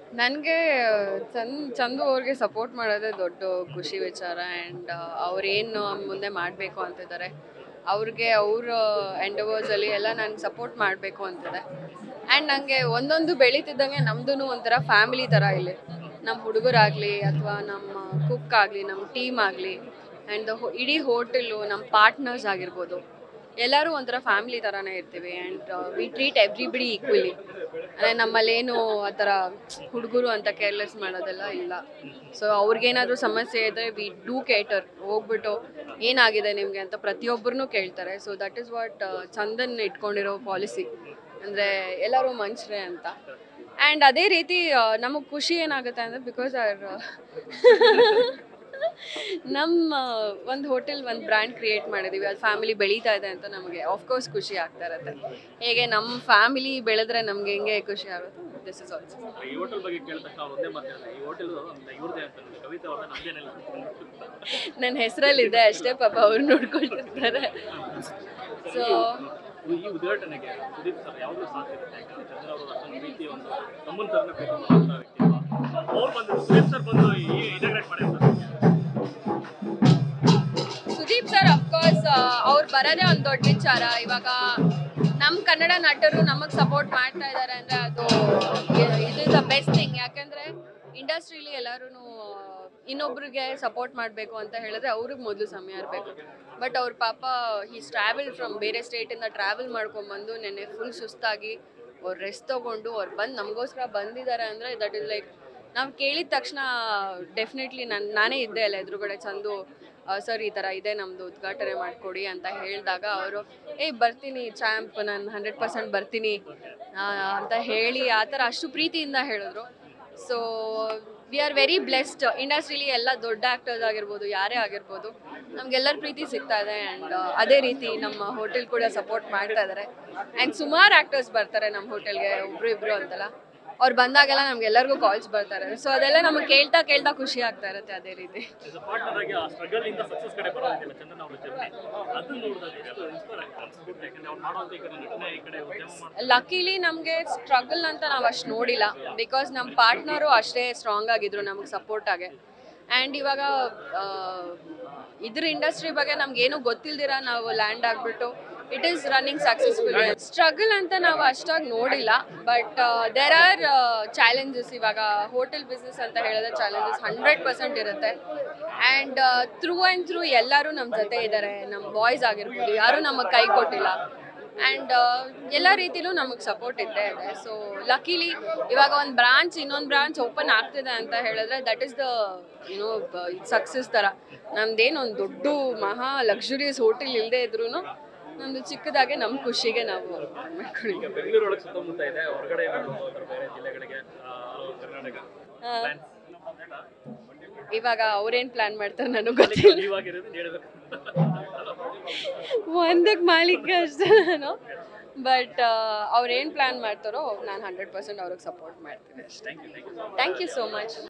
ನನಗೆ ಚಂದ್ ಚಂದು ಅವ್ರಿಗೆ ಸಪೋರ್ಟ್ ಮಾಡೋದೇ ದೊಡ್ಡ ಖುಷಿ ವಿಚಾರ ಆ್ಯಂಡ್ ಅವ್ರೇನು ಮುಂದೆ ಮಾಡಬೇಕು ಅಂತಿದ್ದಾರೆ ಅವ್ರಿಗೆ ಅವ್ರ ಎಂಡವರ್ಸಲ್ಲಿ ಎಲ್ಲ ನಾನು ಸಪೋರ್ಟ್ ಮಾಡಬೇಕು ಅಂತಿದೆ ಆ್ಯಂಡ್ ನನಗೆ ಒಂದೊಂದು ಬೆಳೀತಿದ್ದಂಗೆ ನಮ್ಮದು ಒಂಥರ ಫ್ಯಾಮಿಲಿ ಥರ ಇಲ್ಲಿ ನಮ್ಮ ಹುಡುಗರಾಗಲಿ ಅಥವಾ ನಮ್ಮ ಕುಕ್ ಆಗಲಿ ನಮ್ಮ ಟೀಮ್ ಆಗಲಿ ಆ್ಯಂಡ್ ಇಡೀ ಹೋಟೆಲು ನಮ್ಮ ಪಾರ್ಟ್ನರ್ಸ್ ಆಗಿರ್ಬೋದು ಎಲ್ಲರೂ ಒಂಥರ ಫ್ಯಾಮಿಲಿ ಥರನೇ ಇರ್ತೀವಿ and we treat everybody equally ಅಂದರೆ ನಮ್ಮಲ್ಲೇನು ಆ ಥರ ಹುಡುಗರು ಅಂತ ಕೇರ್ಲೆಸ್ ಮಾಡೋದೆಲ್ಲ ಇಲ್ಲ ಸೊ ಅವ್ರಿಗೇನಾದರೂ ಸಮಸ್ಯೆ ಇದ್ದರೆ ವಿ ಡೂ ಕೇಟರ್ ಹೋಗ್ಬಿಟ್ಟು ಏನಾಗಿದೆ ನಿಮಗೆ ಅಂತ ಪ್ರತಿಯೊಬ್ಬರನ್ನೂ ಕೇಳ್ತಾರೆ so that is what Chandan ಇಟ್ಕೊಂಡಿರೋ ಪಾಲಿಸಿ ಅಂದರೆ ಎಲ್ಲರೂ ಮನುಷ್ಯರೇ ಅಂತ ಆ್ಯಂಡ್ ಅದೇ ರೀತಿ ನಮಗೆ ಖುಷಿ ಏನಾಗುತ್ತೆ ಅಂದರೆ ಬಿಕಾಸ್ ಅವ್ರ ನಮ್ಮ ಒಂದು ಹೋಟೆಲ್ ಒಂದು ಬ್ರ್ಯಾಂಡ್ ಕ್ರಿಯೇಟ್ ಮಾಡಿದ್ದೀವಿ ಅದು ಫ್ಯಾಮಿಲಿ ಬೆಳೀತಾ ಇದೆ ಅಂತ ನಮಗೆ ಆಫ್ಕೋರ್ಸ್ ಖುಷಿ ಆಗ್ತಾ ಇರುತ್ತೆ ಹೇಗೆ ನಮ್ಮ ಫ್ಯಾಮಿಲಿ ಬೆಳೆದ್ರೆ ನಮ್ಗೆ ಹೆಂಗೆ ಖುಷಿ ಆಗುತ್ತೆ ದಿಸ್ ಇಸ್ ಆಲ್ಸೋ ಈ ಹೋಟೆಲ್ ಬಗ್ಗೆ ಕೇಳಿದ ತಕ್ಷಣ ಅವ್ರು ಒಂದೇ ಮಾತಾಡಿದ್ರೆ ಈ ಹೋಟೆಲ್ ಇವ್ರದೇ ಅಂತ ನೋಡಿ. ಕವಿತಾ ಅವ್ರನ್ನ ನಮ್ದೇನಿಲ್ಲ ನನ್ನ ಹೆಸರಲ್ಲಿದೆ ಅಷ್ಟೇ ಪಾಪ ಅವ್ರು ನೋಡ್ಕೊಳ್ತಿರ್ತಾರೆ ಸೊ ಈ ಉದ್ಘಾಟನೆಗೆ ಸುದೀಪ್ ಸರ್ ಯಾವಾಗಲೂ ಸಾಥ್ ಇರುತ್ತೆ ಯಾಕಂದ್ರೆ ಚಂದ್ರ ಅವರು ಅಷ್ಟೊಂದು ರೀತಿ ಒಂದು ತಮ್ಮನ ತರನ ಪ್ರೀತಿ ಮಾಡುವಂಥ ವ್ಯಕ್ತಿ ಅವ್ರು ಬಂದು ಸುದೀಪ್ ಸರ್ ಬಂದು ಈ ಇಂಟಗ್ರೇಟ್ ಮಾಡಿ ಅಂತ ಸುದೀಪ್ ಸರ್ ಅಫ್ಕೋರ್ಸ್ ಅವ್ರು ಬರೋದೇ ಒಂದು ದೊಡ್ಡ ವಿಚಾರ ಇವಾಗ ನಮ್ಮ ಕನ್ನಡ ನಟರು ನಮಗೆ ಸಪೋರ್ಟ್ ಮಾಡ್ತಾ ಇದ್ದಾರೆ ಅಂದರೆ ಅದು ಇದು ಇಸ್ ದ ಬೆಸ್ಟ್ ಥಿಂಗ್ ಯಾಕಂದರೆ ಇಂಡಸ್ಟ್ರೀಲಿ ಎಲ್ಲರೂ ಇನ್ನೊಬ್ರಿಗೆ ಸಪೋರ್ಟ್ ಮಾಡಬೇಕು ಅಂತ ಹೇಳಿದ್ರೆ ಅವ್ರಿಗೆ ಮೊದಲು ಸಮಯ ಇರಬೇಕು ಬಟ್ ಅವ್ರ ಪಾಪ ಹೀಸ್ ಟ್ರಾವೆಲ್ ಫ್ರಮ್ ಬೇರೆ ಸ್ಟೇಟಿಂದ ಟ್ರಾವೆಲ್ ಮಾಡ್ಕೊಂಬಂದು ನೆನ್ನೆ ಫುಲ್ ಸುಸ್ತಾಗಿ ಅವ್ರು ರೆಸ್ಟ್ ತೊಗೊಂಡು ಅವ್ರು ಬಂದು ನಮಗೋಸ್ಕರ ಬಂದಿದ್ದಾರೆ ಅಂದರೆ ದಟ್ ಇಸ್ ಲೈಕ್ ನಾವು ಕೇಳಿದ ತಕ್ಷಣ ಡೆಫಿನೆಟ್ಲಿ ನಾನು ನಾನೇ ಇದ್ದೆ ಅಲ್ಲ ಎದುರುಗಡೆ ಚಂದು ಸರ್ ಈ ಥರ ಇದೆ ನಮ್ಮದು ಉದ್ಘಾಟನೆ ಮಾಡಿಕೊಡಿ ಅಂತ ಹೇಳಿದಾಗ ಅವರು ಏಯ್ ಬರ್ತೀನಿ ಚಾಂಪ್ ನಾನು ಹಂಡ್ರೆಡ್ ಪರ್ಸೆಂಟ್ ಬರ್ತೀನಿ ಆ, ಅಂತ ಹೇಳಿ ಆ ಥರ ಅಷ್ಟು ಪ್ರೀತಿಯಿಂದ ಹೇಳಿದ್ರು so we are very blessed ಇಂಡಸ್ಟ್ರೀಲಿ ಎಲ್ಲ ದೊಡ್ಡ ಆ್ಯಕ್ಟರ್ಸ್ ಆಗಿರ್ಬೋದು ಯಾರೇ ಆಗಿರ್ಬೋದು ನಮಗೆಲ್ಲರ ಪ್ರೀತಿ ಸಿಗ್ತಾ ಇದೆ ಆ್ಯಂಡ್ ಅದೇ ರೀತಿ ನಮ್ಮ ಹೋಟೆಲ್ ಕೂಡ ಸಪೋರ್ಟ್ ಮಾಡ್ತಾ ಇದ್ದಾರೆ ಆ್ಯಂಡ್ ಸುಮಾರು ಆ್ಯಕ್ಟರ್ಸ್ ಬರ್ತಾರೆ ನಮ್ಮ ಹೋಟೆಲ್ಗೆ ಒಬ್ರು ಇಬ್ರು ಅಂತಲ್ಲ ಅವ್ರು ಬಂದಾಗೆಲ್ಲ ನಮ್ಗೆಲ್ಲರಿಗೂ ಕಾಲ್ಸ್ ಬರ್ತಾರೆ ಸೊ ಅದೆಲ್ಲ ನಮಗೆ ಕೇಳ್ತಾ ಕೇಳ್ತಾ ಖುಷಿ ಆಗ್ತಾ ಇರುತ್ತೆ ಅದೇ ರೀತಿ ಆಸ್ ಅ ಪಾರ್ಟ್ನರ್ ಆಗಿ ಆ ಸ್ಟ್ರಗಲ್ ಇಂದ ಸಕ್ಸಸ್ ಕಡೆ ಬರೋದಿಲ್ಲ ಚಂದನ್ ಅವರ ಜರ್ನಿ ಅದನ್ನ ನೋಡಿದಾಗ ಎಷ್ಟು ಇನ್ಸ್ಪೈರ್ ಆಗ್ತದೆ ಅನ್ಸ್ಬಿಟ್ಟು ಯಾಕಂದ್ರೆ ಅವ್ರು ಮಾಡೋಂಥ ಈ ಕಡೆ ನಟನೆ ಈ ಕಡೆ ಉದ್ಯಮ ಮಾಡ್ತಾರೆ ಲಕ್ಕಿಲಿ ನಮಗೆ ಸ್ಟ್ರಗಲ್ ಅಂತ ನಾವು ಅಷ್ಟು ನೋಡಿಲ್ಲ ಬಿಕಾಸ್ ನಮ್ಮ ಪಾರ್ಟ್ನರು ಅಷ್ಟೇ ಸ್ಟ್ರಾಂಗ್ ಆಗಿದ್ರು ನಮಗೆ ಸಪೋರ್ಟ್ ಆಗಿ ಆ್ಯಂಡ್ ಇವಾಗ ಆ, ಇದ್ರ ಇಂಡಸ್ಟ್ರಿ ಬಗ್ಗೆ ನಮ್ಗೇನು ಗೊತ್ತಿಲ್ದಿರ ನಾವು ಲ್ಯಾಂಡ್ ಆಗಿಬಿಟ್ಟು it is running successful struggle ಅಂತ ನಾವು ಅಷ್ಟಾಗಿ ನೋಡಿಲ್ಲ ಬಟ್ ದೇರ್ ಆರ್ ಚಾಲೆಂಜಸ್ ಇವಾಗ ಹೋಟೆಲ್ ಬಿಸ್ನೆಸ್ ಅಂತ ಹೇಳಿದ್ರೆ ಚಾಲೆಂಜಸ್ ಹಂಡ್ರೆಡ್ ಪರ್ಸೆಂಟ್ ಇರುತ್ತೆ ಆ್ಯಂಡ್ ಥ್ರೂ ಆ್ಯಂಡ್ ಥ್ರೂ ಎಲ್ಲರೂ ನಮ್ಮ ಜೊತೆ ಇದ್ದಾರೆ ನಮ್ಮ ಬಾಯ್ಸ್ ಆಗಿರ್ಬೋದು ಯಾರೂ ನಮಗೆ ಕೈ ಕೊಟ್ಟಿಲ್ಲ ಆ್ಯಂಡ್ ಎಲ್ಲ ರೀತಿಲೂ ನಮಗೆ ಸಪೋರ್ಟ್ ಇದ್ದೇ ಇದೆ ಸೊ ಲಕಿಲಿ ಇವಾಗ ಒಂದು ಬ್ರಾಂಚ್ ಇನ್ನೊಂದು ಬ್ರಾಂಚ್ ಓಪನ್ ಆಗ್ತಿದೆ ಅಂತ ಹೇಳಿದ್ರೆ that is the you know success ಥರ ನಮ್ದೇನು ಒಂದು ದೊಡ್ಡ ಮಹಾ ಲಕ್ಸುರಿಯಸ್ ಹೋಟೆಲ್ ಇಲ್ಲದೆ ಇದ್ರೂ ನಮ್ಮದು ಚಿಕ್ಕದಾಗೆ ನಮ್ಮ ಖುಷಿಗೆ ನಾವು ಮಾಡ್ಕೊಂಡಿದ್ದೀವಿ ಈಗ ಬೆಂಗಳೂರು ಒಳಗೆ ಸುತ್ತಮುತ್ತ ಇದೆ ಹೊರಗಡೆ ಏನಾದ್ರು ಹೋದ್ರೆ ಬೇರೆ ಜಿಲ್ಲೆಗಳಿಗೆ ಆ, ಕರ್ನಾಟಕ Plans? ಇವಾಗ ಅವ್ರೇನು ಪ್ಲ್ಯಾನ್ ಮಾಡ್ತಾರೆ ನನಗೆ ಗೊತ್ತಿಲ್ಲ ನೀವಾಗಿರೋದು ಹೇಳ್ಬೇಕು ಒಂದಕ್ಕೆ ಮಾಲೀಕ ಅಷ್ಟೇ ನಾನು ಬಟ್ ಅವ್ರೇನು ಪ್ಲ್ಯಾನ್ ಮಾಡ್ತಾರೋ ನಾನು ಹಂಡ್ರೆಡ್ ಪರ್ಸೆಂಟ್ ಅವ್ರಿಗೆ ಸಪೋರ್ಟ್ ಮಾಡ್ತೀನಿ ಅಷ್ಟೇ thank you thank you thank you so much